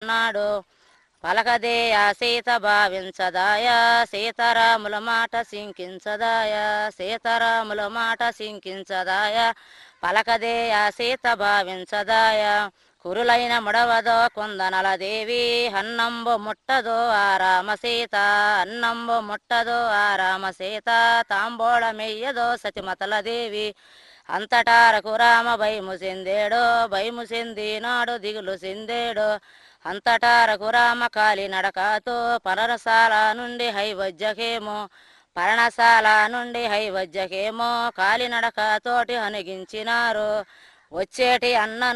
నాడు పలకదేయ సీత భావించదాయ సీతారాముల మాట సింకించదాయ సీతారాముల మాట సింకించదాయ పలకదేయ సీత భావించదాయ కురులైన ముడవదో కుందనల దేవి అన్నంబు ముట్టదో ఆ రామ సీత అన్నంబు ముట్టదో ఆ రామ సీత తాంబోళమెయ్యదో సతిమతల దేవి అంతటా రఘురామ భయము చెందేడో భయము చెందినాడు దిగులు చెందేడు అంతటా రఘురామ కాలి నడకతో పనరసాల నుండి హైవజ్యకేమో పర్ణశాల నుండి హైవజ్యకేమో కాలినడక తోటి హనిగించినారు వచ్చేటి అన్నను